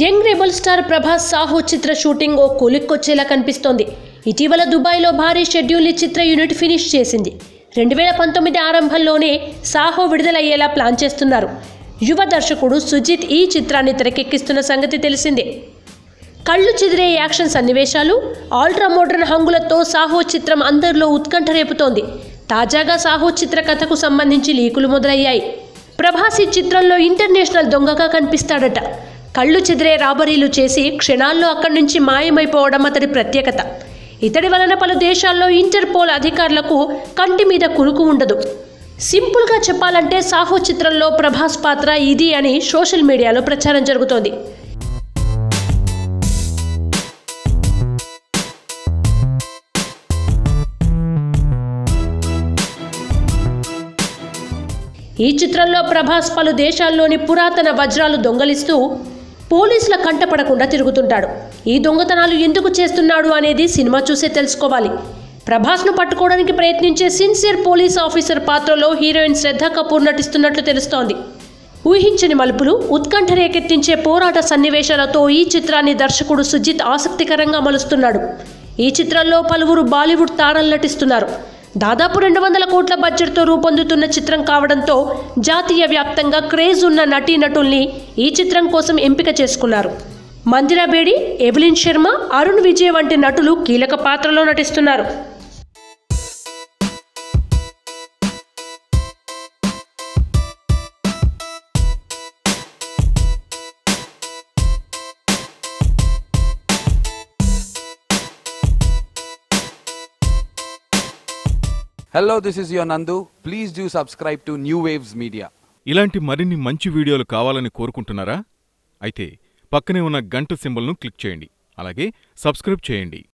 Young rebel star Prabhas Saaho చిత్ర shooting ఓ కొలిక్కొచ్చేలా కనిపిస్తోంది ఇటీవల దుబాయ్లో భారీ షెడ్యూల్ని చిత్ర యూనిట్ ఫినిష్ చేసింది రెండు వేల పంతొమ్మిది ఆరంభంలోనే సాహో విడుదలయ్యేలా ప్లాన్ చేస్తున్నారు యువ దర్శకుడు సుజిత్ ఈ చిత్రాన్ని తెరకెక్కిస్తున్న సంగతి తెలిసిందే కళ్ళు చెదిరే యాక్షన్ సన్నివేశాలు ఆల్ట్రా మోడర్న్ హంగులతో సాహో చిత్రం అందరిలో ఉత్కంఠ రేపుతోంది తాజాగా సాహో చిత్ర కథకు సంబంధించి లీకులు మొదలయ్యాయి ప్రభాస్ ఈ చిత్రంలో ఇంటర్నేషనల్ దొంగగా కనిపిస్తాడట కళ్ళు చెదిరే రాబరీలు చేసి క్షణాల్లో అక్కడి నుంచి మాయమైపోవడం అతడి ప్రత్యేకత ఇతడి వలన పలు దేశాల్లో ఇంటర్పోల్ అధికారులకు కంటి మీద కునుకు ఉండదు సింపుల్గా చెప్పాలంటే సాహో చిత్రంలో ప్రభాస్ పాత్ర ఇది అని సోషల్ మీడియాలో ప్రచారం జరుగుతోంది ఈ చిత్రంలో ప్రభాస్ పలు దేశాల్లోని పురాతన వజ్రాలు దొంగలిస్తూ పోలీసుల కంటపడకుండా తిరుగుతుంటాడు ఈ దొంగతనాలు ఎందుకు చేస్తున్నాడు అనేది సినిమా చూసే తెలుసుకోవాలి ప్రభాస్ను పట్టుకోవడానికి ప్రయత్నించే సిన్సియర్ పోలీస్ ఆఫీసర్ పాత్రలో హీరోయిన్ శ్రద్ధ కపూర్ నటిస్తున్నట్లు తెలుస్తోంది ఊహించని మలుపులు ఉత్కంఠ రేకెత్తించే పోరాట సన్నివేశాలతో ఈ చిత్రాన్ని దర్శకుడు సుజిత్ ఆసక్తికరంగా మలుస్తున్నాడు ఈ చిత్రంలో పలువురు బాలీవుడ్ తారలు నటిస్తున్నారు దాదాపు రెండు వందల కోట్ల బడ్జెట్తో రూపొందుతున్న చిత్రం కావడంతో జాతీయ వ్యాప్తంగా క్రేజ్ ఉన్న నటీనటుల్ని ఈ చిత్రం కోసం ఎంపిక చేసుకున్నారు మందిరా బేడి ఎవ్లిన్ శర్మ అరుణ్ విజయ్ వంటి నటులు కీలక పాత్రలో నటిస్తున్నారు Hello, this is your Nandu. Please do subscribe to New Waves Media. ఇలాంటి మరిన్ని మంచి వీడియోలు కావాలని కోరుకుంటున్నారా అయితే పక్కనే ఉన్న గంట సింబల్ను క్లిక్ చేయండి అలాగే సబ్స్క్రైబ్ చేయండి